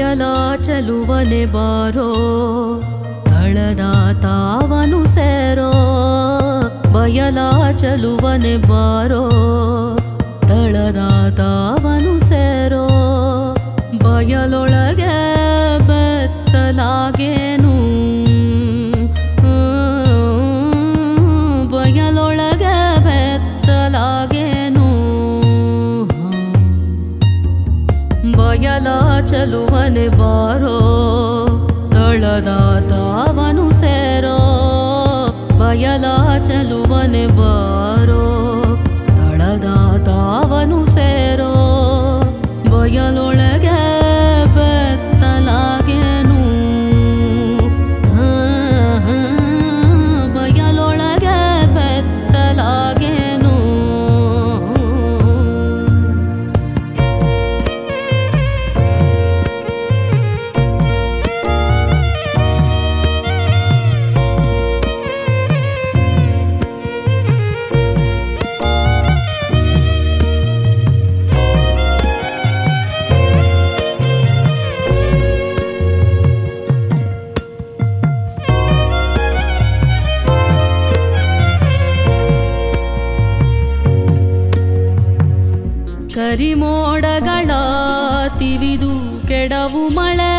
ಬಯಲ ಚಲುವನೆ ಬಾರೋ ತಳದ ತಾವನು ಸೇರೋ ಬಯಲ ಚಲುವನೆ ಬಾರೋ ತಳದ ತಾವನು ಸೇರೋ ಬಯಲೊಳಗೆ ಬೆತ್ತಲಾಗೇನು ಬಯಲೊಳಗೆ ಬೆತ್ತಲಾಗೇನು ಬಯಲ ಚಲುವನೆ ಬಾರೋ ತಳದ ತಾವನು ಸೇರೋ ಬಯಲ ಚಲುವನೆ ಬಾರೋ ತಳದ ತಾವನು ಸೇರೋ ಬಯಲೊಳಗೆ ಬೆತ್ತಲಾಗೇನು ಹಾ, ಹಾ, ಬಯಲೊಳಗೆ ಬೆತ್ತಲಾಗೇನು ಕರಿಮೋಡಗಳ ತಿವಿದು ಕೆಡವು ಮಳೆ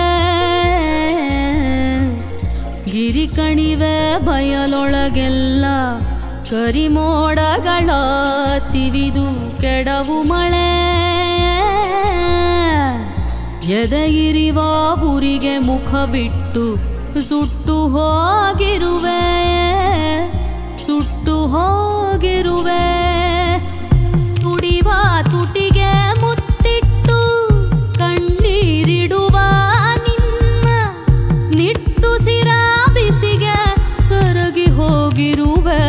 ಗಿರಿ ಕಣಿವೆ ಬಯಲೊಳಗೆಲ್ಲ ಕರಿಮೋಡಗಳ ತಿವಿದು ಕೆಡವು ಮಳೆ ಎದೆಯಿರಿವ ಊರಿಗೆ ಮುಖ ಬಿಟ್ಟು ಸುಟ್ಟು ಹೋಗಿರುವೆ ಸುಟ್ಟು ಹೋಗಿರುವೆ ತುಡಿವ ತುಟಿಗೆ ಮುತ್ತಿಟ್ಟು ಕಣ್ಣೀರಿಡುವ ನಿನ್ನ ನಿಟ್ಟುಸಿರ ಬಿಸಿಗೆ ಕರಗಿ ಹೋಗಿರುವೆ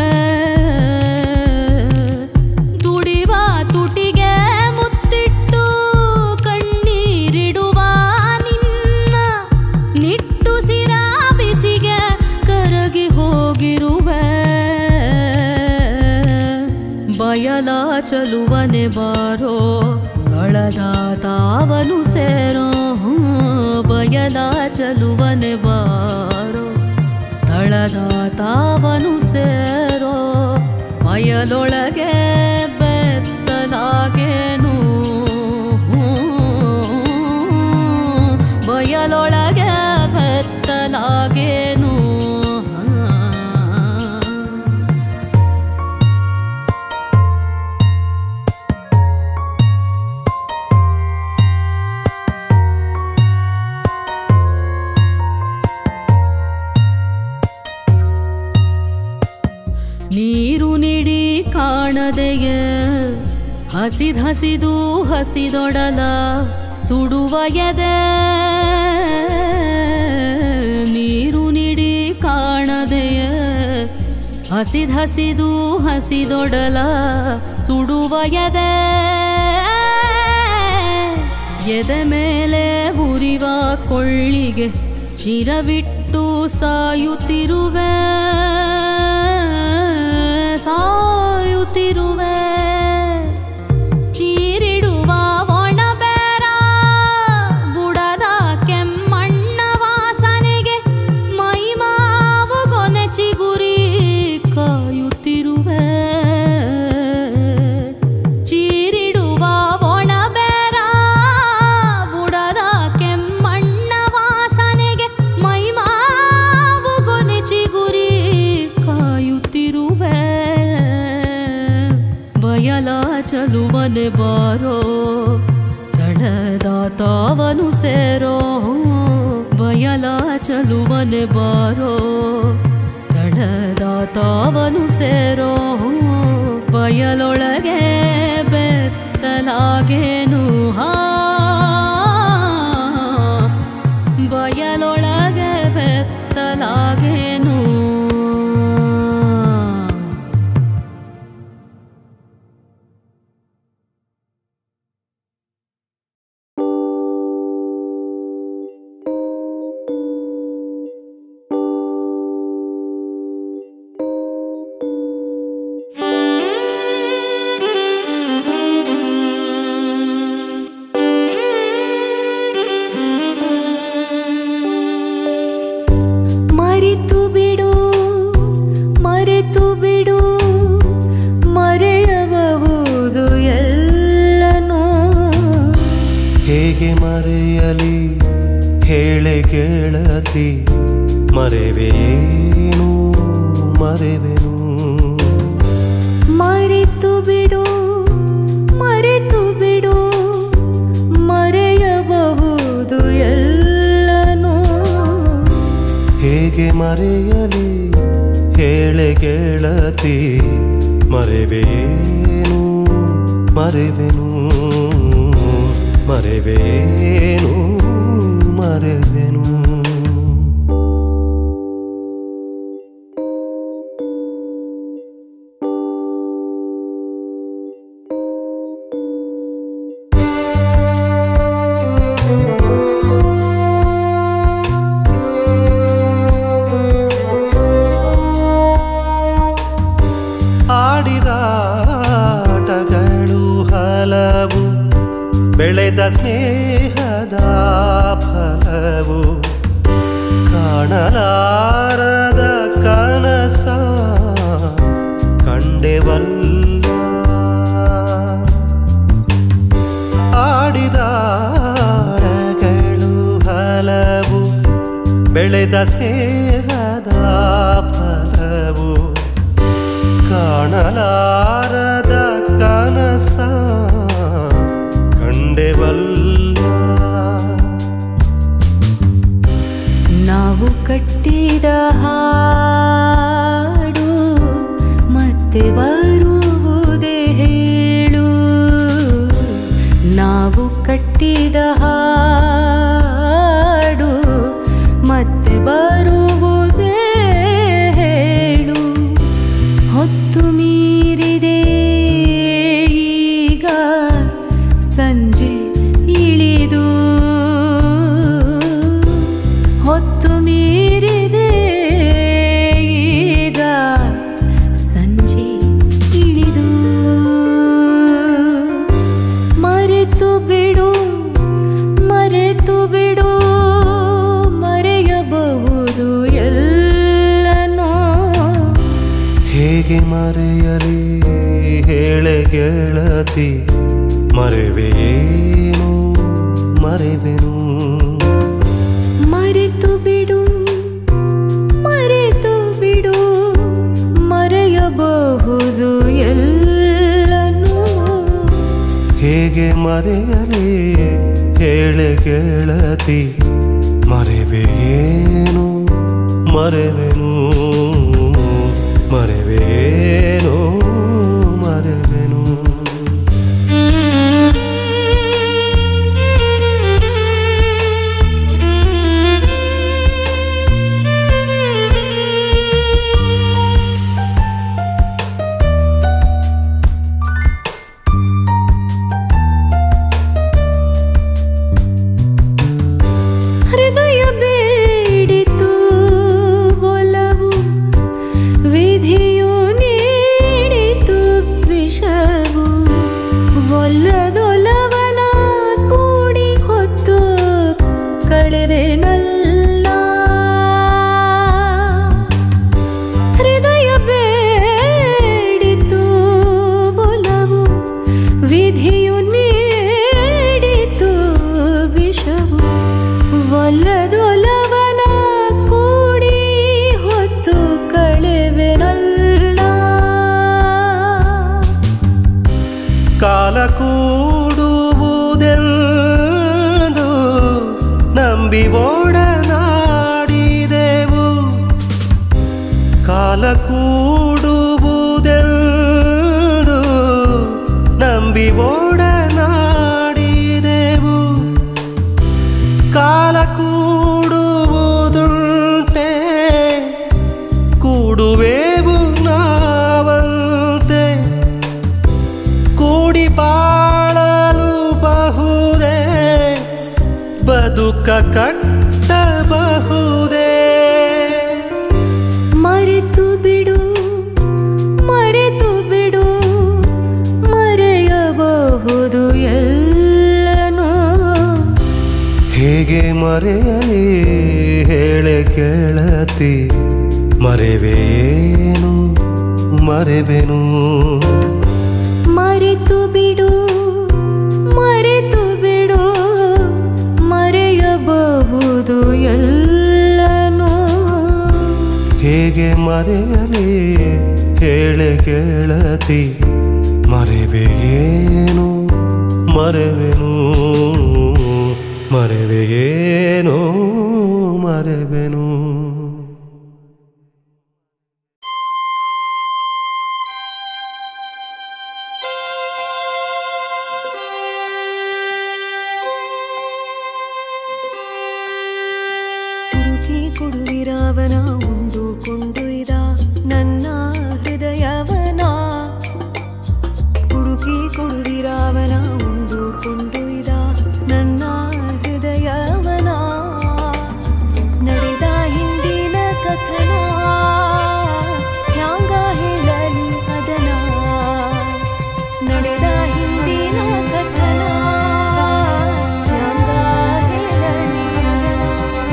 ತುಡಿವ ತುಟಿಗೆ ಮುತ್ತಿಟ್ಟು ಕಣ್ಣೀರಿಡುವ ನಿನ್ನ ನಿಟ್ಟುಸಿರ ಬಿಸಿಗೆ ಕರಗಿ ಹೋಗಿರುವೆ ಬಯಲ ಚಲುವನೆ ಬಾರೋ ಕಳದ ತಾವನು ಸೇರೋ ಬಯಲ ಚಲುವನೆ ಬಾರೋ ತಳದ ತಾವನು ಸೇರೋ ಬಯಲೊಳಗೆ ಬೆತ್ತಲಾಗೇನು ಬಯಲೊಳಗೆ ಬೆತ್ತಲಾಗೇನು ನೀರು ನಿಡಿ ಕಾಣದೆಯ ಹಸಿದ್ ಹಸಿದು ಹಸಿದೊಡಲ ಸುಡುವ ಎದೆ ನೀರು ನಿಡಿ ಕಾಣದೆಯ ಹಸಿದ್ ಹಸಿದು ಹಸಿದೊಡಲ ಸುಡುವ ಎದೆ ಎದೆ ಮೇಲೆ ಉರಿವ ಕೊಳ್ಳಿಗೆ ಚಿರವಿಟ್ಟು ಸಾಯುತ್ತಿರುವೆ ಸಾಯುತ್ತಿರುವೆ ಚೀರಿಡುವ ಒಣಬೇರ ಬುಡದ ಕೆಮ್ಮಣ್ಣ ವಾಸನೆಗೆ ಮೈಮಾವು ಗೊನೆ ಚಿಗುರಿ ಕಾಯುತ್ತಿರುವೆ ಚೀರಿಡುವ ಒಣಬೇರ ಬುಡದ ಕೆಮ್ಮಣ್ಣ ವಾಸನೆಗೆ ಮೈಮಾವು ಗೊನೆ ಚಿಗುರಿ ಕಾಯುತ್ತಿರುವೆ ಬಯಲ ಚಲುವನೆ ಬಾರೋ ತಳದ ತಾವನು ಸೇರೋ ಬಯಲ ಚಲುವನೆ ಬಾರೋ ತಳದ ತಾವನು ಸೇರೋ ಬಯಲೊಳಗೆ ಬೆತ್ತಲಾಗೇನು ಹಾ ಬಯಲೊಳಗೆ ಬೆತ್ತಲಾಗೇನು ಹೇಗೆ ಮರೆಯಲಿ ಹೇಳೆ ಗೆಳತಿ ಮರೆವೇನು ಮರೆವೆನು ಮರೆತು ಬಿಡು ಮರೆತು ಬಿಡು ಮರೆಯಬಹುದು ಎಲ್ಲನೂ ಹೇಗೆ ಮರೆಯಲಿ ಹೇಳೆ ಗೆಳತಿ ಮರೆವೇನು ಮರೆವೆನು ಮರೆವೇನು ಮರೆವೆನು ಆಡಿದಾಟಗಳು ಹಲವು ಬೆಳೆದ ಸ್ನೇಹದ ಫಲವು ಕಾಣಲಾರದ ಕನಸ ಕಂಡೆವಲ್ಲ ಆಡಿದಾಡಗಳು ಹಲವು ಬೆಳೆದ ಸ್ನೇಹದ ಫಲವು ಕಾಣಲಾರದ ಕನಸ ಕಂಡೆವಲ್ಲ ನಾವು ಕಟ್ಟಿದ ಹಾಡು ಮತ್ತೆ ಬರುವುದೇ ಹೇಳು ನಾವು ಕಟ್ಟಿದ ಹಾಡು ಮತ್ತೆ ಬರುವುದೇ ಹೇಳು ಹೊತ್ತು ಮೀರಿದೆ ಈಗ ಸಂಜೆ ಇಳಿದು ಹೊತ್ತು ಮೀರಿದೆ ಈಗ ಸಂಜೆ ಇಳಿದು ಮರೆತು ಬಿಡು ಮರೆತು ಬಿಡು ಮರೆಯಬಹುದು ಎಲ್ಲನೋ ಹೇಗೆ ಮರೆಯಲಿ ಹೇಳೆ ಗೆಳತಿ ಮರೆವೇನು ಮರೆವೆನು ಮರೆತು ಬಿಡು ಮರೆತು ಬಿಡು ಮರೆಯಬಹುದು ಎಲ್ಲನೂ ಹೇಗೆ ಮರೆಯಲಿ ಹೇಳೆ ಗೆಳತಿ ಮರೆವೇನು ಮರೆವೆನು ಮರೆವೇನು ಮರೆವೆನು ಹೃದಯ ಬೇಡಿತು ಒಲವು ವಿಧಿಯು ನೀಡಿತು ವಿಷವು ಒಲ್ಲದೊಲವನ ಕೂಡಿ ಹೊತ್ತು ಕಳೆದೆನಲ್ಲ ಹೃದಯ ಬೇಡಿತು ಒಲವು ವಿಧಿಯು ನೀಡಿತು ವಿಷವು ಒಲ್ಲದೊಲವನ ಕೂಡಿ ಹೊತ್ತು ಕಳೆವೆನಲ್ಲ ಕಾಲ ಕೂಡುವುದೆಂದು ನಂಬಿ ಓಡನಾಡಿದೆವು ಕಾಲ ಕೂಡುವುದೆಂದು ನಂಬಿ ಓಡನಾಡಿದೆವು ಕಾಲ ಕೂಡುವುದುಂಟೆ ಕೂಡುವೆವು ನಾವಂತೆ ಕೂಡಿ ಬಾಳಲು ಬಹುದೇ ಬದುಕ ಕಟ್ಟಬಹುದೇ ಮರೆತು ಬಿಡು ಮರೆತು ಬಿಡು ಮರೆಯಬಹುದು ಎಲ್ಲನೂ ಹೇಗೆ ಮರೆಯಲಿ ಹೇಳೆ ಗೆಳತಿ ಮರೆವೇನು ಮರೆವೆನು ಮರೆತು ಬಿಡು ಮರೆತು ಬಿಡು ಮರೆಯಬಹುದು ಎಲ್ಲನೂ ಹೇಗೆ ಮರೆಯಲಿ ಹೇಳೆ ಕೇಳತಿ ಮರೆವೆ ಏನು ಮರೆವೆನು ಮರೆವೆ ಏನೋ ಮರೆವೆನು ಹುಡುಕಿ ಕೊಡುವಿರಾವನ ಉಂಡು ಕೊಂಡೊಯ್ದ ನನ್ನ ಹೃದಯವನ ಹುಡುಕಿ ಕೊಡುವಿರಾವನ ಉಂಡು ಕೊಂಡೊಯ್ದ ನನ್ನ ಹೃದಯವನ ನಡೆದ ಹಿಂದಿನ ಕಥನ ಹ್ಯಾಂಗ ಹೇಳಲಿ ಅದನ ನಡೆದ ಹಿಂದಿನ ಕಥನ ಹ್ಯಾಂಗ ಹೇಳಲಿ ಅದನ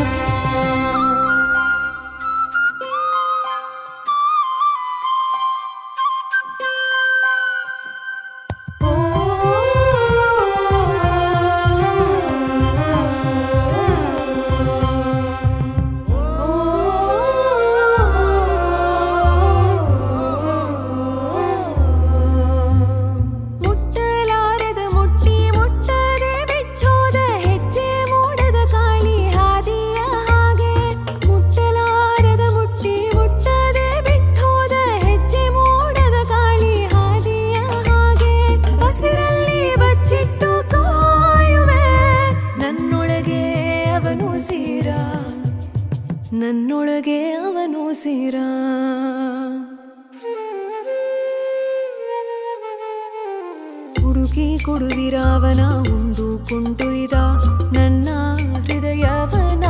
ಮುಟ್ಟಲಾರದ ಮುಟ್ಟಿ ಮುಟ್ಟದೆ ಬಿಟ್ಟೋದ ಹೆಜ್ಜೆ ಮೂಡದ ಕಾಳಿ ಹಾದಿಯ ಹಾಗೆ ಮುಟ್ಟಲಾರದ ಮುಟ್ಟಿ ಮುಟ್ಟದೆ ಬಿಟ್ಟೋದ ಹೆಜ್ಜೆ ಮೂಡದ ಕಾಳಿ ಹಾದಿಯ ಹಾಗೆ ಹಸಿರಲ್ಲಿ ಬಚ್ಚಿಟ್ಟು ಕಾಯುವೆ ನನ್ನೊಳಗೆ ಅವನು ಸೀರ ನನ್ನೊಳಗೆ ಅವನು ಸೀರ ಹುಡುಕಿ ಕೊಡುವಿರಾವನ ಉಂಡು ಕೊಂಡೊಯ್ದ ನನ್ನ ಹೃದಯವನ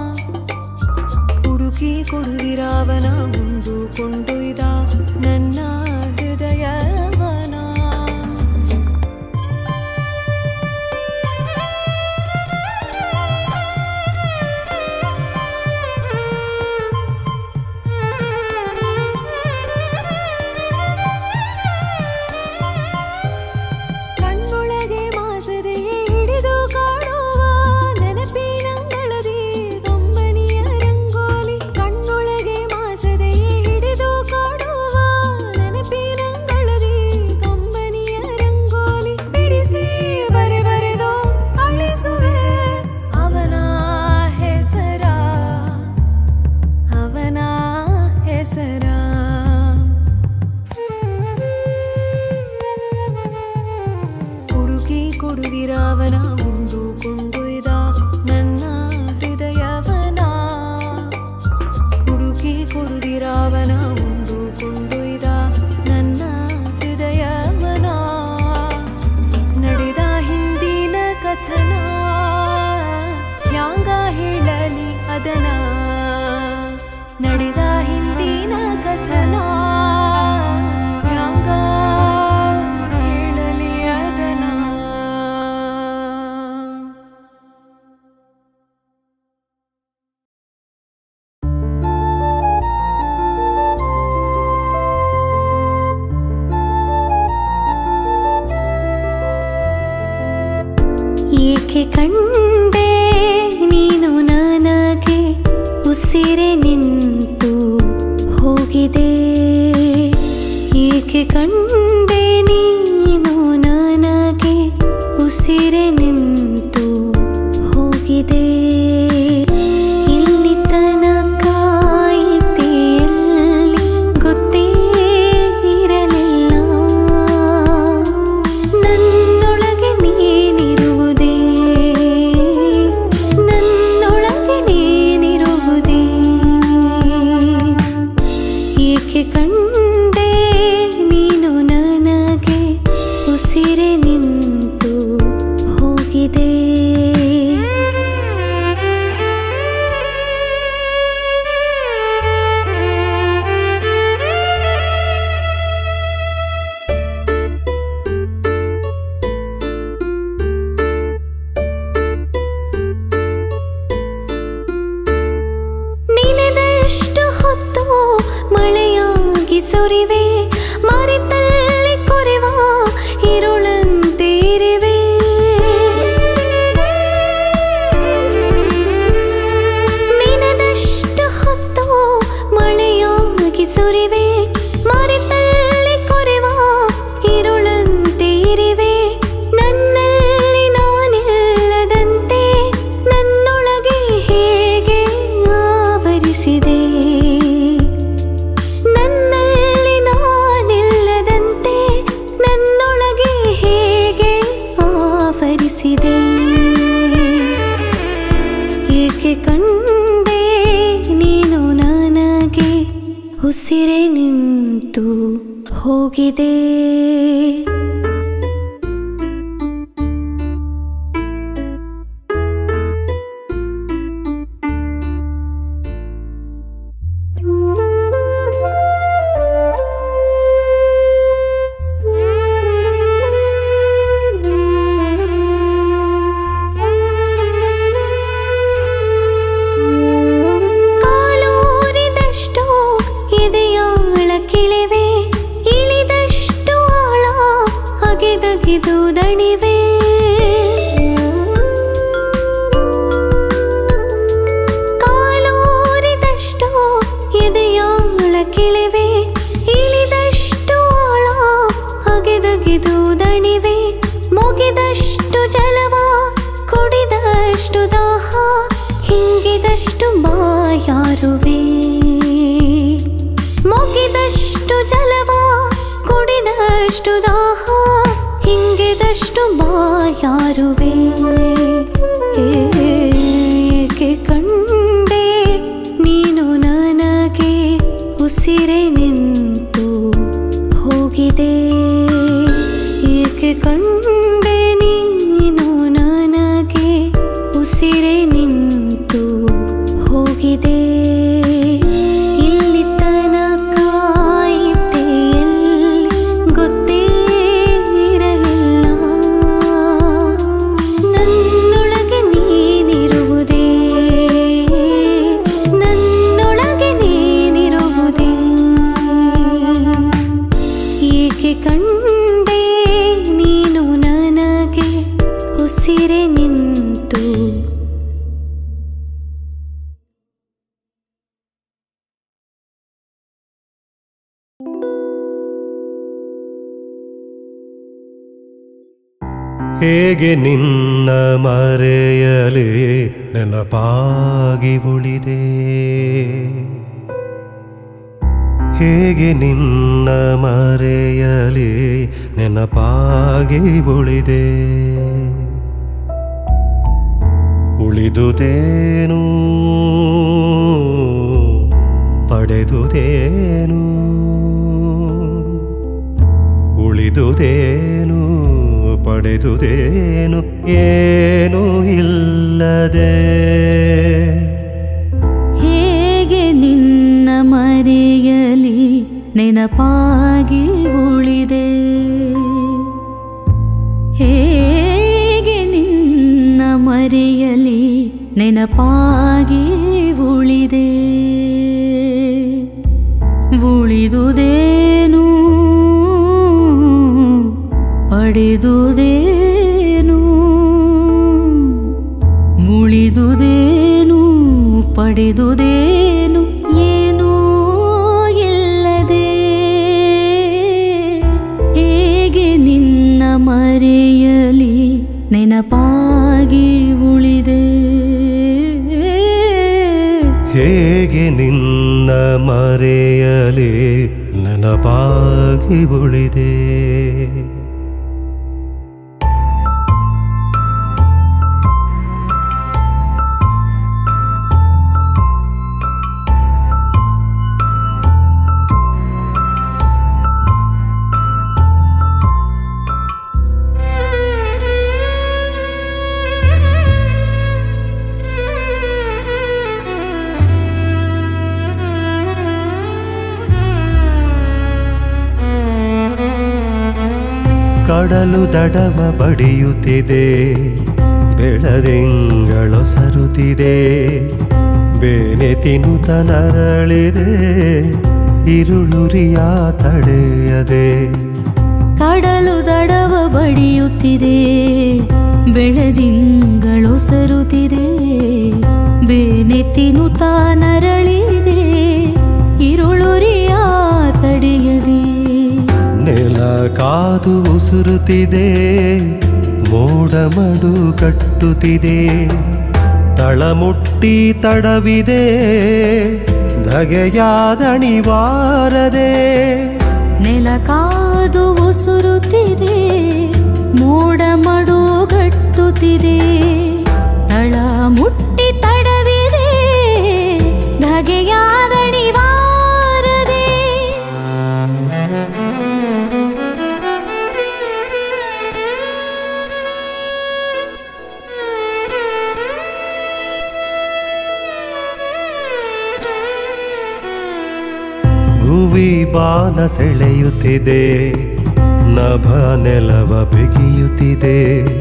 ಹುಡುಕಿ ಕೊಡುವಿರಾವನ ಉಂಡು ಕೊಂಡೊಯ್ದ ನನ್ನ ಹೃದಯವನ ಕಣ್ಣೊಳಗೆ ಮಾಸದೆಯೇ ಹಿಡಿದು ಕಾಡುವ ನೆನಪಿನಂಗಳದಿ ಕಂಬನಿಯ ರಂಗೋಲಿ ಕಣ್ಣೊಳಗೆ ಮಾಸದೆಯೇ ಹಿಡಿದು ಕಾಡುವ ನೆನಪಿನಂಗಳದಿ ಕಂಬನಿಯ ರಂಗೋಲಿ ಬಿಡಿಸಿ ಬರೆ ಬರೆದು ಅಳಿಸುವೆ ಅವನ ಹೆಸರ ಅವನ ಹೆಸರ ಹುಡುಕಿ ಕೊಡುವಿರಾವನ ಉಂಡು ಕೊಂಡೊಯ್ದ ನನ್ನ ಹೃದಯವನ ಹುಡುಕಿ ಕೊಡುವಿರಾವನ ಉಂಡು ಕೊಂಡೊಯ್ದ ನನ್ನ ಹೃದಯವನ ನಡೆದ ಹಿಂದಿನ ಕಥನ ಹ್ಯಾಂಗ ಹೇಳಲಿ ಅದನ ನಡೆದ ಹಿಂದಿನ ಕಥನ ಹ್ಯಾಂಗ ಹೇಳಲಿ ಅದನ ಏಕೆ ಕಂಡೆ ನೀನು ನನಗೆ ಸುರಿವೆ ಮರೆತಲ್ಲಿ ಕೊರೆವ ಇರುಳಂತೆ ಇರಿವೆ ನನ್ನಲ್ಲಿ ನಾನಿಲ್ಲದಂತೆ ನನ್ನೊಳಗೆ ಹೇಗೆ ಆವರಿಸಿದೆ ನನ್ನಲ್ಲಿ ನಾನಿಲ್ಲದಂತೆ ನನ್ನೊಳಗೆ ಹೇಗೆ ಆವರಿಸಿದೆ ಏಕೆ ಕಂಡೆ ನೀನು ನನಗೆ ಉಸಿರೆ ನಿಂತು ಹೋಗಿದೆ ಕಾಲೂರಿದಷ್ಟು ಇದೆಯಾಳ ಕಿಳಿವೆ ಇಳಿದಷ್ಟು ಆಳ ಅಗೆದಗಿದು ದಣಿವೆ ಕಾಲೂರಿದಷ್ಟು ಇದೆಯಾಳ ಕಿಳಿವೆ ಇಳಿದಷ್ಟು ಆಳ ಅಗೆದಗಿದು ದಣಿವೆ ಮುಗಿದಷ್ಟು ಜಲವ ಕುಡಿದಷ್ಟು ದಾಹ ಹಿಂಗಿದಷ್ಟು ಬಾಯಾರುವೆ ಮುಗಿದಷ್ಟು ಜಲವ ಕುಡಿದಷ್ಟು ದಾಹ ಹಿಂಗಿದಷ್ಟು ಬಾಯಾರುವೆ ಏಕೆ ಕಂಡೆ ನೀನು ನನಗೆ ಉಸಿರೆ ನಿಂತು ಹೋಗಿದೆ ಏಕೆ ಕಂಡೆ ನೀನು ನನಗೆ ಉಸಿರೆ ನಿಂತು ಹೋಗಿದೆ ಇಲ್ಲಿ ತನಕ ಇದ್ದೆ ಎಲ್ಲಿ ಗೊತ್ತೇ ಇರಲಿಲ್ಲ ನನ್ನೊಳಗೆ ನೀನಿರುವುದೇ ನನ್ನೊಳಗೆ ನೀನಿರುವುದೇ ಏಕೆ ಕಂಡೆ ನೀನು ನನಗೆ ಉಸಿರೆ ನಿಂತು ಹೇಗೆ ನಿನ್ನ ಮರೆಯಲಿ ನೆನಪಾಗಿ ಉಳಿದೆ ಹೇಗೆ ನಿನ್ನ ಮರೆಯಲಿ ನೆನಪಾಗಿ ಉಳಿದೆ ಉಳಿದುದೇನು ಪಡೆದುದೇನು ಉಳಿದುದೇನು ಪಡೆದುದೇನು ಏನೂ ಇಲ್ಲದೆ ಹೇಗೆ ನಿನ್ನ ಮರೆಯಲಿ ನೆನಪಾಗಿ ಉಳಿದೆ ಹೇಗೆ ನಿನ್ನ ಮರೆಯಲಿ ನೆನಪಾಗಿ ಉಳಿದೆ ಉಳಿದುದೇನು ಪಡೆದುದೇನು ಉಳಿದುದೇನು ಪಡೆದುದೇನು ಏನೂ ಇಲ್ಲದೆ ಹೇಗೆ ನಿನ್ನ ಮರೆಯಲಿ ನೆನಪಾಗಿ ಉಳಿದೆ ಹೇಗೆ ನಿನ್ನ ಮರೆಯಲಿ ನೆನಪಾಗಿ ಉಳಿದೆ ಕಡಲು ದಡವ ಬಡಿಯುತ್ತಿದೆ ಬೆಳದಿಂಗಳು ಸರುತ್ತಿದೆ ಬೇನೆ ತಿನ್ನುತ್ತ ನರಳಿದೆ ಇರುಳುರಿಯ ತಡೆಯದೆ ಕಡಲು ದಡವ ಬಡಿಯುತ್ತಿದೆ ಬೆಳದಿಂಗಳು ಸರುತ್ತಿದೆ ಬೇನೆ ತಿನ್ನುತ್ತಾ ನರಳಿದೆ ಇರುಳುರಿಯ ಕಾದು ಉಸುರುತ್ತಿದೆ ಮೋಡ ಮಡು ಕಟ್ಟುತ್ತಿದೆ ತಳಮುಟ್ಟಿ ತಡವಿದೆ ಧಗೆಯಾದಣಿವಾರದೆ ನೆಲ ಕಾದು ಉಸುರುತ್ತಿದೆ ಮೋಡ ಮಡುಗಟ್ಟುತ್ತಿದೆ ತಳ ಮುಟ್ಟಿ ತಡವಿದೆ ಧಗೆಯಾದಣಿವಾರದೆ ಭುವಿ ಬಾನ ಸೆಳೆಯುತ್ತಿದೆ ನಭ ನೆಲವ ಬಿಗಿಯುತ್ತಿದೆ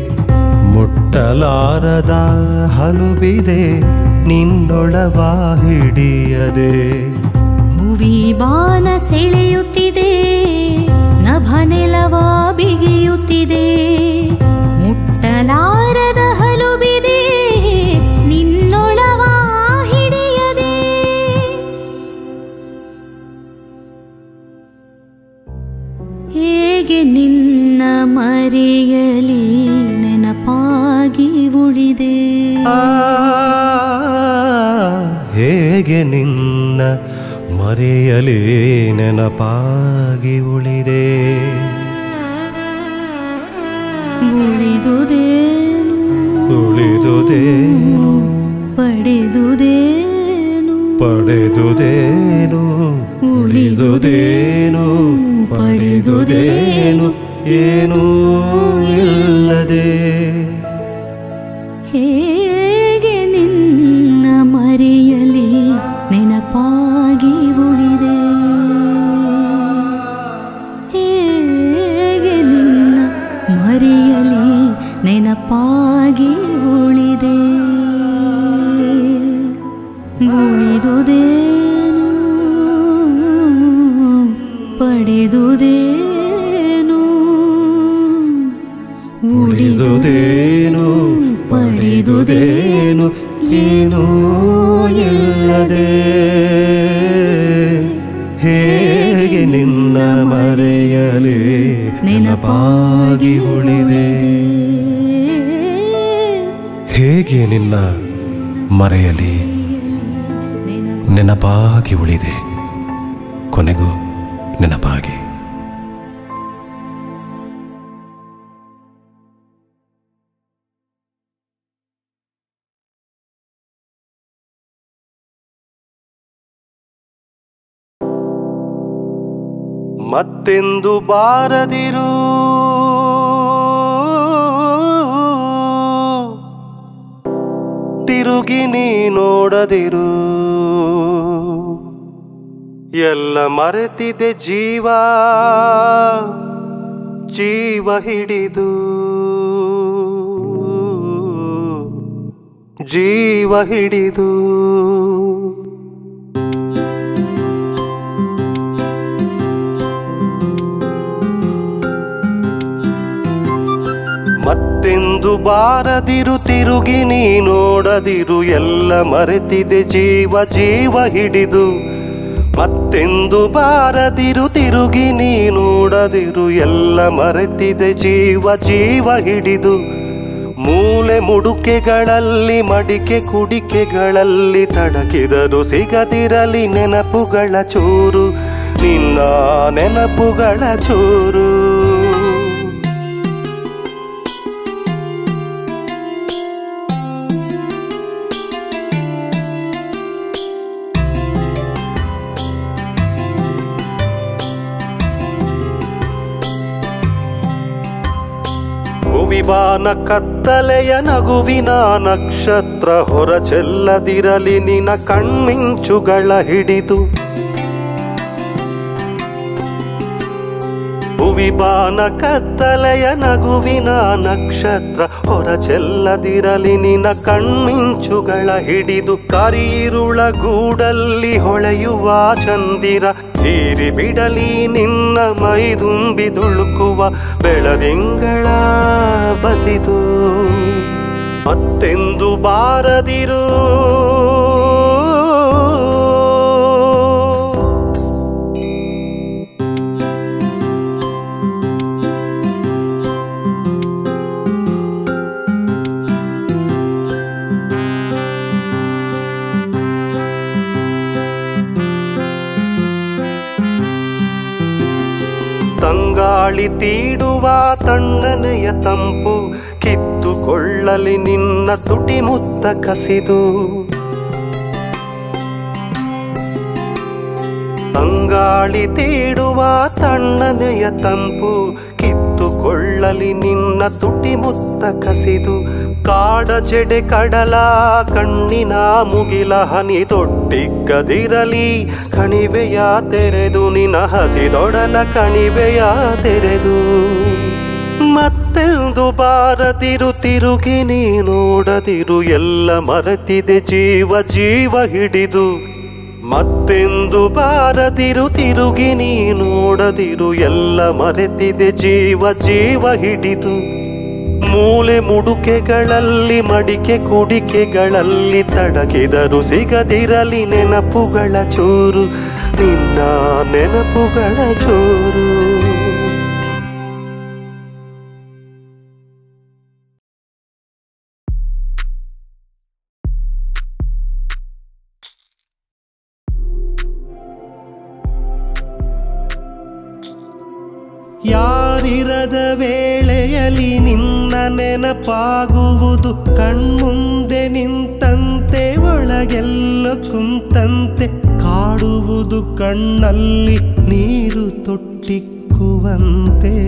ಮುಟ್ಟಲಾರದ ಹಲುಬಿದೆ ನಿನ್ನೊಳವ ಹಿಡಿಯದೆ ಹೂವಿ ಬಾನ ಸೆಳೆಯುತ್ತಿದೆ ನಭ ನೆಲವ ಬಿಗಿಯುತ್ತಿದೆ ಮುಟ್ಟಲಾರದ ಹಲುಬಿದೆ ನಿನ್ನೊಳವ ಹಿಡಿಯದೆ ಹೇಗೆ ನಿನ್ನ ಮರೆಯಲಿ ನೆನಪಾಗಿ ಉಳಿದೆ ಆ, ಹೇಗೆ ನಿನ್ನ ಮರೆಯಲಿ ನೆನಪಾಗಿ ಉಳಿದೆ ಉಳಿದುದೇನು ಉಳಿದುದೇನು ಪಡೆದುದೇನು ಪಡೆದುದೇನು ಉಳಿದುದೇನು ಪಡೆದುದೇನು ಏನೂ ಇಲ್ಲದೆ ಹೇಗೆ ನಿನ್ನ ಮರೆಯಲಿ ನೆನಪಾಗಿ ಉಳಿದೆ ಹೇಗೆ ನಿನ್ನ ಮರೆಯಲಿ ನೆನಪಾಗಿ ಉಳಿದೆ ಉಳಿದುದೇನು ಪಡೆದುದೇನು ಉಳಿದುದೇನು ಪಡೆದುದೇನು ಏನೂ ಇಲ್ಲದೆ ಹೇಗೆ ನಿನ್ನ ಮರೆಯಲಿ ನೆನಪಾಗಿ ಉಳಿದೆ ಹೇಗೆ ನಿನ್ನ ಮರೆಯಲಿ ನೆನಪಾಗಿ ಉಳಿದೆ ಕೊನೆಗೂ ನೆನಪಾಗಿ ಮತ್ತೆಂದು ಬಾರದಿರು ತಿರುಗಿ ನೀ ನೋಡದಿರು ಎಲ್ಲ ಮರೆತಿದೆ ಜೀವ ಜೀವ ಹಿಡಿದು ಜೀವ ಹಿಡಿದು ಮತ್ತೆಂದು ಬಾರದಿರು ತಿರುಗಿ ನೀ ನೋಡದಿರು ಎಲ್ಲ ಮರೆತಿದೆ ಜೀವ ಜೀವ ಹಿಡಿದು ಮತ್ತೆಂದು ಬಾರದಿರು ತಿರುಗಿ ನೀ ನೋಡದಿರು ಎಲ್ಲ ಮರೆತಿದೆ ಜೀವ ಜೀವ ಹಿಡಿದು ಮೂಲೆ ಮುಡುಕೆಗಳಲ್ಲಿ ಮಡಿಕೆ ಕುಡಿಕೆಗಳಲ್ಲಿ ತಡಕಿದರು ಸಿಗದಿರಲಿ ನೆನಪುಗಳ ಚೂರು ನಿನ್ನ ನೆನಪುಗಳ ಚೂರು ಭುವಿಬಾನ ಕತ್ತಲೆಯ ನಗುವಿನ ನಕ್ಷತ್ರ ಹೊರ ಚೆಲ್ಲದಿರಲಿ ನಿನ ಕಣ್ಮಿಂಚುಗಳ ಹಿಡಿದು ಭುವಿಬಾನ ಕತ್ತಲೆಯ ನಗುವಿನ ನಕ್ಷತ್ರ ಹೊರ ಚೆಲ್ಲದಿರಲಿ ನಿನ ಕಣ್ಮಿಂಚುಗಳ ಹಿಡಿದು ಕರಿಯಿರುಳ ಗೂಡಲ್ಲಿ ಹೊಳೆಯುವ ಚಂದಿರ ಹೀರಿ ಬಿಡಲಿ ನಿನ್ನ ಮೈದುಂಬಿ ದುಳುಕುವ ಬೆಳದಿಂಗಳ ಬಸಿದು ಮತ್ತೆಂದು ಬಾರದಿರು ತಂಗಾಳಿ ತೀಡುವ ತಣ್ಣನೆಯ ತಂಪು ಕಿತ್ತುಕೊಳ್ಳಲಿ ನಿನ್ನ ತುಟಿ ಮುತ್ತ ಕಸಿದು ತಂಗಾಳಿ ತೀಡುವ ತಣ್ಣನೆಯ ತಂಪು ಕಿತ್ತುಕೊಳ್ಳಲಿ ನಿನ್ನ ತುಟಿ ಮುತ್ತ ಕಸಿದು ಕಾಡ ಜಡೆ ಕಡಲ ಕಣ್ಣಿನ ಮುಗಿಲ ಹನಿ ತೊಟ್ಟಿಕ್ಕದಿರಲಿ ಕಣಿವೆಯ ತೆರೆದು ನಿನ ಹಸಿದೊಡಲ ಕಣಿವೆಯ ತೆರೆದು ಮತ್ತೆಂದು ಬಾರದಿರು ತಿರುಗಿ ನೀ ನೋಡದಿರು ಎಲ್ಲ ಮರೆತಿದೆ ಜೀವ ಜೀವ ಹಿಡಿದು ಮತ್ತೆಂದು ಬಾರದಿರು ತಿರುಗಿ ನೀ ನೋಡದಿರು ಎಲ್ಲ ಮರೆತಿದೆ ಜೀವ ಜೀವ ಹಿಡಿದು ಮೂಲೆ ಮುಡುಕೆಗಳಲ್ಲಿ ಮಡಿಕೆ ಕುಡಿಕೆಗಳಲ್ಲಿ ತಡಕಿದರು ಸಿಗದಿರಲಿ ನೆನಪುಗಳ ಚೂರು ನಿನ್ನ ನೆನಪುಗಳ ಚೂರು ಯಾರಿರದ ವೇಳೆಯಲ್ಲಿ ನಿನ್ನ ನೆನಪಾಗುವುದು ಕಣ್ಮುಂದೆ ನಿಂತಂತೆ ಒಳಗೆಲ್ಲ ಕುಂತಂತೆ ಕಾಡುವುದು ಕಣ್ಣಲ್ಲಿ ನೀರು ತೊಟ್ಟಿಕ್ಕುವಂತೆ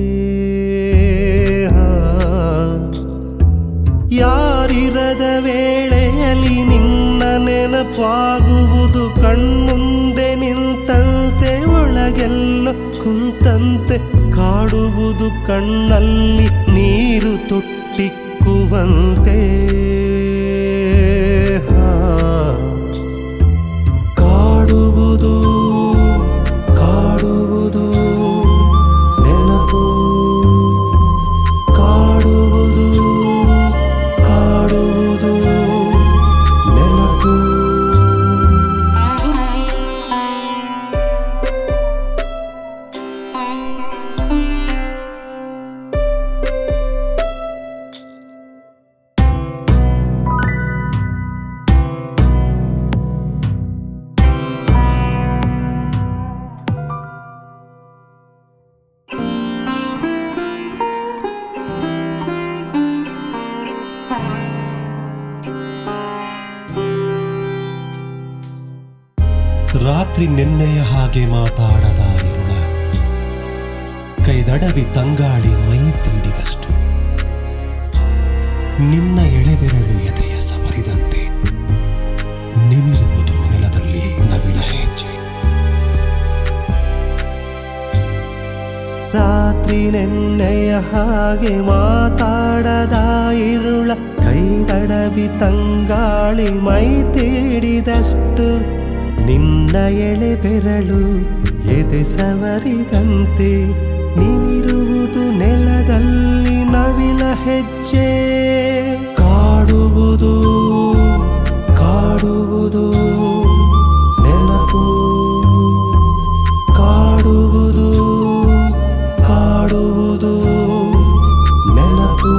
ಹಾ. ಯಾರಿರದ ವೇಳೆಯಲ್ಲಿ ನಿನ್ನ ನೆನಪಾಗುವುದು ಕಣ್ಮುಂದೆ ನಿಂತಂತೆ ಒಳಗೆಲ್ಲ ಕುಂತಂತೆ ಕಾಡುವುದು ಕಣ್ಣಲ್ಲಿ ನೀರು ತೊಟ್ಟಿಕ್ಕುವಂತೆ ಹಾ. ಕಾಡುವುದು ಕಾಡುವುದು ನೆನಪು ಕಾಡುವುದು ಕಾಡುವುದು ನೆನಪು ರಾತ್ರಿ ನಿನ್ನೆಯ ಹಾಗೆ ಮಾತಾಡದ ಇರುಳ ಕೈದಡವಿ ತಂಗಾಳಿ ಮೈ ತೀಡಿದಷ್ಟು ನಿನ್ನ ಎಳೆಬೆರಳು ಎದೆಯ ಸವರಿದಂತೆ ನಿಮಿರುವುದು ನೆಲದಲ್ಲಿ ನವಿಲ ಹೆಜ್ಜೆ ರಾತ್ರಿ ನೆನ್ನೆಯ ಹಾಗೆ ಮಾತಾಡದ ಇರುಳ ಕೈದಡವಿ ತಂಗಾಳಿ ಮೈ ತೇಡಿದಷ್ಟು ನಿನ್ನ ಎಳೆ ಬೆರಳು ಎದೆ ಸವರಿದಂತೆ ನೀವಿರುವುದು ನೆಲದಲ್ಲಿ ನವಿಲ ಹೆಜ್ಜೆ ಕಾಡುವುದು ಕಾಡುವುದು ನೆನಪು ಕಾಡುವುದು ಕಾಡುವುದು ನೆನಪು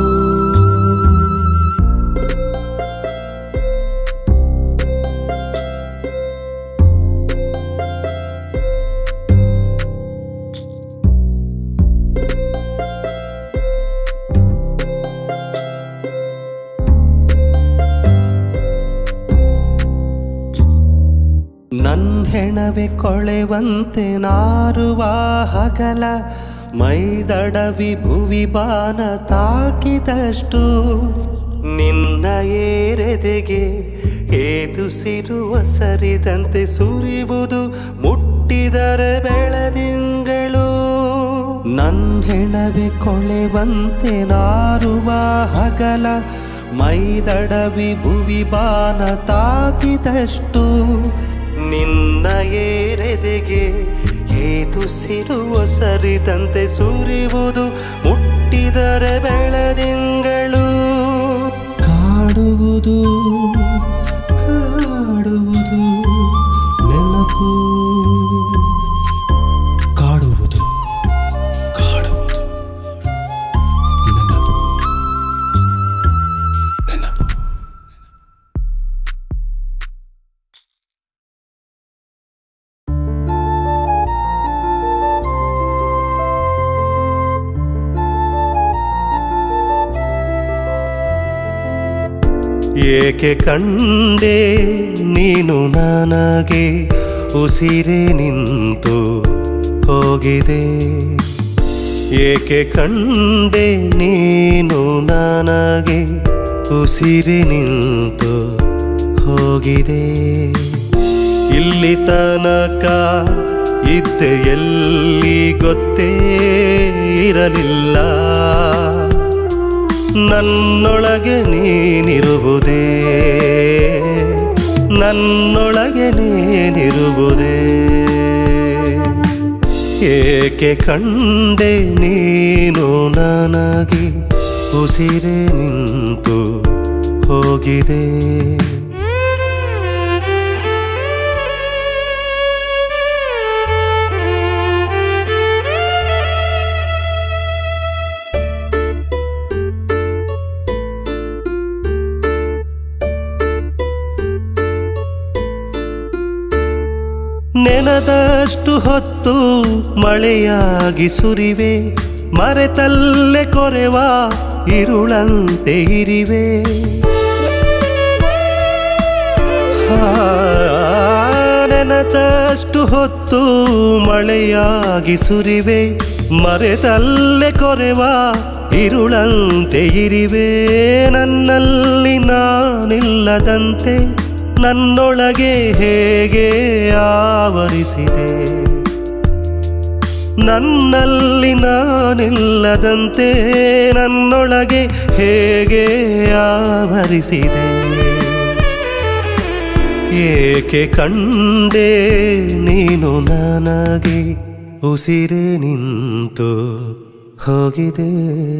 ನನ್ ಹೆಣವೆ ಕೊಳೆವಂತೆ ನಾರುವ ಹಗಲ ಮೈದಡವಿ ಭುವಿ ಬಾನ ತಾಕಿದಷ್ಟು ನಿನ್ನ ಏರೆದೆಗೆ ಏದುಸಿರುವ ಸರಿದಂತೆ ಸುರಿವುದು ಮುಟ್ಟಿದರೆ ಬೆಳದಿಂಗಳು ನನ್ ಹೆಣವೆ ಕೊಳೆವಂತೆ ನಾರುವ ಹಗಲ ಮೈದಡವಿ ಭುವಿ ಬಾನ ತಾಕಿದಷ್ಟು ನಿನ್ನ ಏರೆದೆಗೆ ಏದುಸಿರುವ ಸರಿದಂತೆ ಸುರಿವುದು ಮುಟ್ಟಿದರೆ ಬೆಳದಿಂಗಳು ಕಾಡುವುದು ಕಾಡುವುದು ನೆನಪು ಕಾಡುವುದು ಕಾಡುವುದು ನೆನಪು ನೆನಪು ಏಕೆ ಕಂಡೆ ನೀನು ನನಗೆ ಉಸಿರೇ ನಿಂತು ಹೋಗಿದೆ ಏಕೆ ಕಂಡೆ ನೀನು ನನಗೆ ಉಸಿರೇ ನಿಂತು ಹೋಗಿದೆ ಇಲ್ಲಿ ತನಕ ಇದ್ದೆ ಎಲ್ಲಿ ಗೊತ್ತೇ ಇರಲಿಲ್ಲ ನನ್ನೊಳಗೆ ನೀನಿರುವುದೇ ನನ್ನೊಳಗೆ ನೀನಿರುವುದೇ ಏಕೆ ಕಂಡೆ ನೀನು ನನಗೆ ಉಸಿರೇ ನಿಂತು ಹೋಗಿದೆ ನೆನದಷ್ಟು ಹೊತ್ತು ಮಳೆಯಾಗಿ ಸುರಿವೆ ಮರೆತಲ್ಲೇ ಕೊರೆವ ಇರುಳಂತೆ ಇರಿವೆ ಹಾ, ನೆನದಷ್ಟು ಹೊತ್ತು ಮಳೆಯಾಗಿ ಸುರಿವೆ ಮರೆತಲ್ಲೇ ಕೊರೆವ ಇರುಳಂತೆ ಇರಿವೆ ನನ್ನಲ್ಲಿ ನಾನಿಲ್ಲದಂತೆ ನನ್ನೊಳಗೆ ಹೇಗೆ ಆವರಿಸಿದೆ ನನ್ನಲ್ಲಿ ನಾನಿಲ್ಲದಂತೆ ನನ್ನೊಳಗೆ ಹೇಗೆ ಆವರಿಸಿದೆ ಏಕೆ ಕಂಡೆ ನೀನು ನನಗೆ ಉಸಿರೇ ನಿಂತು ಹೋಗಿದೆ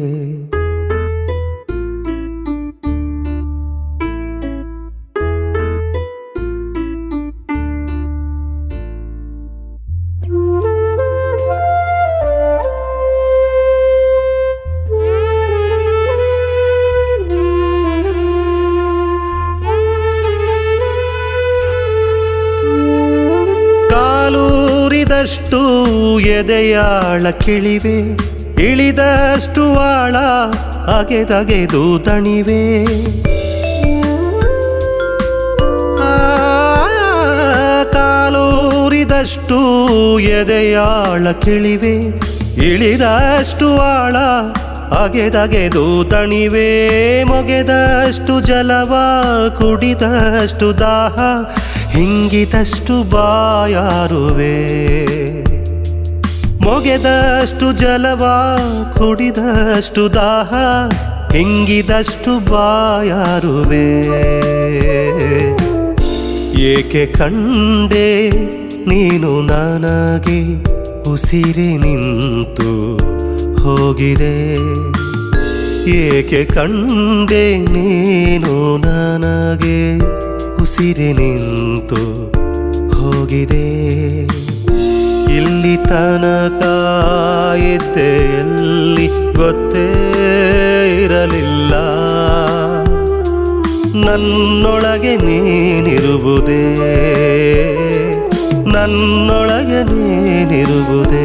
ಕಾಲೂರಿದಷ್ಟು ಎದೆಯಾಳ ಕಿಳಿವೆ ಇಳಿದಷ್ಟು ಆಳ ಅಗೆದಗೆದು ದಣಿವೆ ಆ, ಕಾಲೂರಿದಷ್ಟು ಎದೆಯಾಳ ಕಿಳಿವೆ ಇಳಿದಷ್ಟು ಆಳ ಅಗೆದಗೆದು ದಣಿವೆ ಮೊಗೆದಷ್ಟು ಜಲವ ಕುಡಿದಷ್ಟು ದಾಹ ಹಿಂಗಿದಷ್ಟು ಬಾಯಾರುವೆ ಮೊಗೆದಷ್ಟು ಜಲವ ಕುಡಿದಷ್ಟು ದಾಹ ಹಿಂಗಿದಷ್ಟು ಬಾಯಾರುವೆ ಏಕೆ ಕಂಡೆ ನೀನು ನನಗೆ ಉಸಿರಿ ನಿಂತು ಹೋಗಿದೆ ಏಕೆ ಕಂಡೆ ನೀನು ನನಗೆ ಉಸಿರಿ ನಿಂತು ಹೋಗಿದೆ ಇಲ್ಲಿ ತನಕ ಇದ್ದೆ ಎಲ್ಲಿ ಗೊತ್ತೇ ಇರಲಿಲ್ಲ ನನ್ನೊಳಗೆ ನೀನಿರುವುದೇ ನನ್ನೊಳಗೆ ನೀನಿರುವುದೇ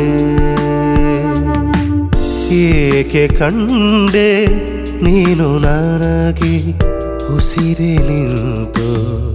ಏಕೆ ಕಂಡೆ ನೀನು ನನಗೆ ಉಸಿರೇ ನಿಂತು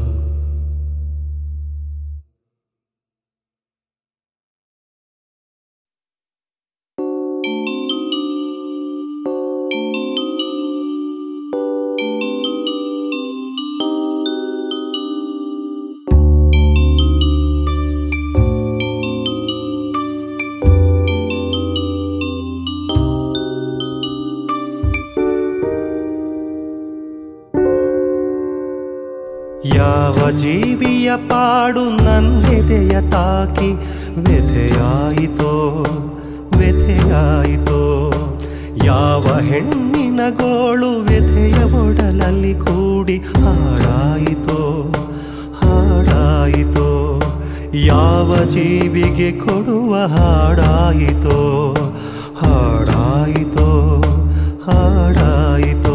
ಯಾವ ಜೀವಿಯ ಪಾಡು ನನ್ನೆದೆಯ ತಾಕಿ ವ್ಯಥೆಯಾಯಿತೋ ವ್ಯಥೆಯಾಯಿತೋ ಯಾವ ಹೆಣ್ಣಿನ ಗೋಳು ವ್ಯಥೆಯ ಒಡಲಲ್ಲಿ ಕೂಡಿ ಹಾಡಾಯಿತೋ ಹಾಡಾಯಿತೋ ಯಾವ ಜೀವಿಗೆ ಕೊಡುವ ಹಾಡಾಯಿತೋ ಹಾಡಾಯಿತೋ ಹಾಡಾಯಿತೋ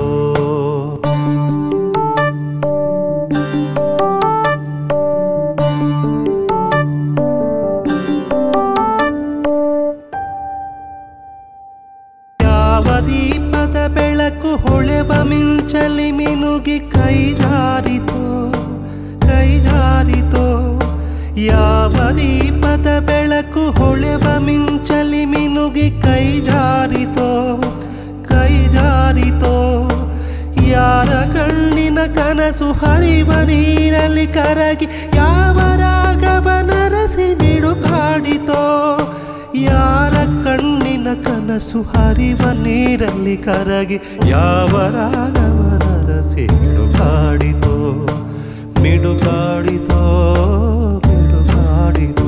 ಯಾವ ದೀಪದ ಬೆಳಕು ಹೊಳೆವ ಮಿಂಚಲಿ ಮಿನುಗಿ ಕೈ ಜಾರಿತು ಹೃದಯವ ಮಿಂಚಲಿ ಮಿನುಗಿ ಕೈ ಜಾರಿತೋ ಕೈ ಜಾರಿತೋ ಯಾರ ಕಣ್ಣಿನ ಕನಸು ಹರಿವ ನೀರಲ್ಲಿ ಕರಗಿ ಯಾವ ರಾಗವ ನರಸಿ ಬಿಡುಗಾಡಿತೋ ಯಾರ ಕಣ್ಣಿನ ಕನಸು ಹರಿವ ನೀರಲ್ಲಿ ಕರಗಿ ಯಾವ ರಾಗವ ನರಸಿ ಬಿಡುಗಾಡಿತೋ ಮಿಡುಗಾಡಿತೋ ಮಿಡುಗಾಡಿತೋ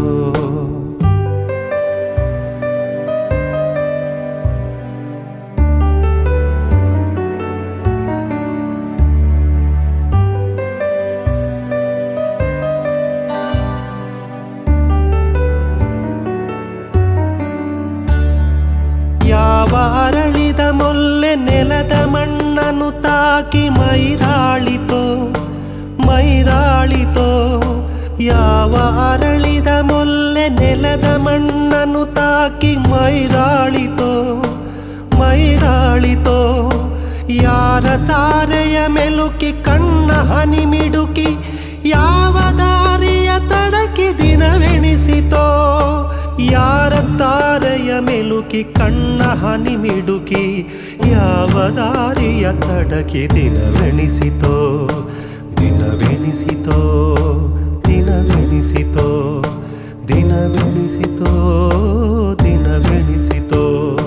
ಯಾವ ಅರಳಿದ ಮೊಲ್ಲೆ ನೆಲದ ಮಣ್ಣನ್ನು ತಾಕಿ ಮೈದಾಳಿತೋ ಮೈದಾಳಿತೋ ಯಾವ ಅರಳಿದ ಮೊಲ್ಲೆ ನೆಲದ ಮಣ್ಣನ್ನು ತಾಕಿ ಮೈದಾಳಿತೋ ಮೈದಾಳಿತೋ ಯಾರ ತಾರೆಯ ಮೆಲುಕಿ ಕಣ್ಣ ಹನಿ ಮಿಡುಕಿ ಯಾವ ದಾರಿಯ ತಡಕಿ ದಿನವೆಣಿಸಿತೋ ಯಾರ ತಾರೆಯ ಮೆಲುಕಿ ಕಣ್ಣ ಹನಿ ಮಿಡುಕಿ ಯಾವ ದಾರಿಯ ತಡಕಿ ದಿನವೆಣಿಸಿತೋ ದಿನವೆಣಿಸಿತೋ ದಿನವೆಣಿಸಿತೋ ದಿನವೆಣಿಸಿತೋ ದಿನವೆಣಿಸಿತೋ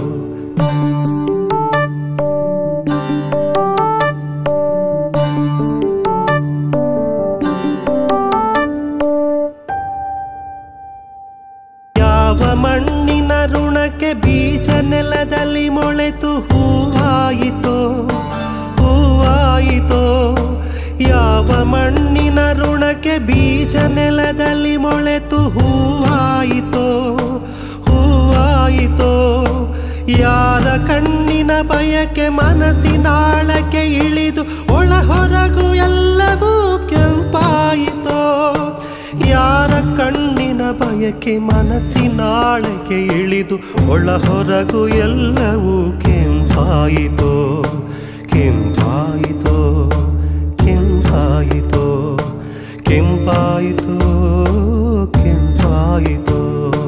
ಯಾವ ಮಣ್ಣಿನ ಋಣಕ್ಕೆ ಬೀಜ ನೆಲದಲ್ಲಿ ಮೊಳೆತು ಹೂವಾಯಿತೋ ಹೂವಾಯಿತೋ ಯಾವ ಮಣ್ಣಿನ ಋಣಕ್ಕೆ ಬೀಜ ನೆಲದಲ್ಲಿ ಮೊಳೆತು ಹೂವಾಯಿತೋ ಹೂವಾಯಿತೋ ಯಾರ ಕಣ್ಣಿನ ಬಯಕೆ ಮನಸ್ಸಿನಾಳಕ್ಕೆ ಇಳಿದು ಒಳ ಹೊರಗು ಎಲ್ಲವೂ ಕೆಂಪಾಯಿತೋ ಯಾರ ಕಣ್ಣಿನ ಬಯಕೆ ಮನಸ್ಸಿನಾಳಕ್ಕೆ ಇಳಿದು ಒಳ ಹೊರಗು ಎಲ್ಲವೂ ಕೆಂಪಾಯಿತೋ ಕೆಂಪಾಯಿತೋ ಕೆಂಪಾಯಿತೋ ಕೆಂಪಾಯಿತೋ ಕೆಂಪಾಯಿತೋ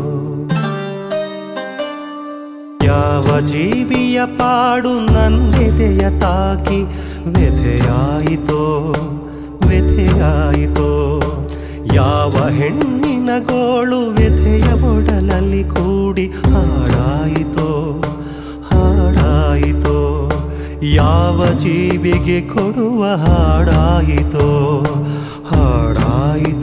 ಯಾವ ಜೀವಿಯ ಪಾಡು ನನ್ನೆದೆಯ ತಾಕಿ ವ್ಯಥೆಯಾಯಿತೋ ವ್ಯಥೆಯಾಯಿತೋ ಯಾವ ಹೆಣ್ಣಿನ ಗೋಳು ವ್ಯಥೆಯ ಒಡಲಲ್ಲಿ ಕೂಡಿ ಹಾಡಾಯಿತೋ ಹಾಡಾಯಿತೋ ಯಾವ ಜೀವಿಗೆ ಕೊಡುವ ಹಾಡಾಯಿತೋ ಹಾಡಾಯಿತೋ